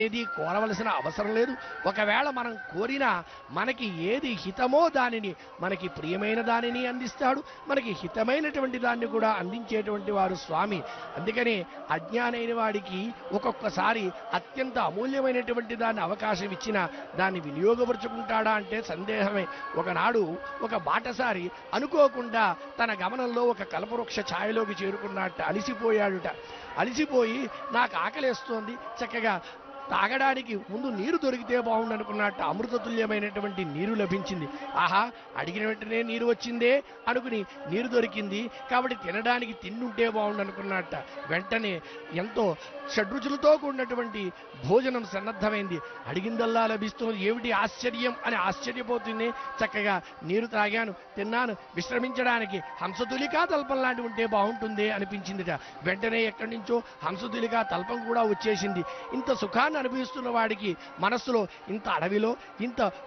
ఏది కోరవలసిన అవసరం లేదు ఒకవేళ మనం కోరినా మనకి ఏది హితమో దానిని మనకి ప్రియమైన దానిని అందిస్తాడు మనకి హితమైనటువంటి దాన్ని కూడా అందించేటువంటి వారు స్వామి అందుకని అజ్ఞానైన వాడికి ఒక్కొక్కసారి అత్యంత అమూల్యమైనటువంటి దాన్ని అవకాశం ఇచ్చిన దాన్ని వినియోగపరుచుకుంటాడా అంటే సందేహమే ఒకనాడు ఒక బాటసారి అనుకోకుండా తన గమనంలో ఒక కల్పవృక్ష ఛాయలోకి చేరుకున్నట్టు అలిసిపోయాడుట అలిసిపోయి నాకు ఆకలేస్తోంది చక్కగా తాగడానికి ముందు నీరు దొరికితే బాగుండు అనుకున్నట్టు అమృతతుల్యమైనటువంటి నీరు లభించింది ఆహా అడిగిన వెంటనే నీరు వచ్చిందే అనుకుని నీరు దొరికింది కాబట్టి తినడానికి తిండుంటే బాగుండు అనుకున్నట్ట వెంటనే ఎంతో షడ్రుచులతో కూడినటువంటి భోజనం సన్నద్ధమైంది అడిగిందల్లా లభిస్తుంది ఏమిటి ఆశ్చర్యం అని ఆశ్చర్యపోతుంది చక్కగా నీరు తాగాను తిన్నాను విశ్రమించడానికి హంసతులికా తల్పం లాంటి ఉంటే బాగుంటుంది అనిపించిందిట వెంటనే ఎక్కడి నుంచో హంసతులికా తల్పం కూడా వచ్చేసింది ఇంత సుఖాన్ని అనుభవిస్తున్న వాడికి మనస్సులో ఇంత అడవిలో ఇంత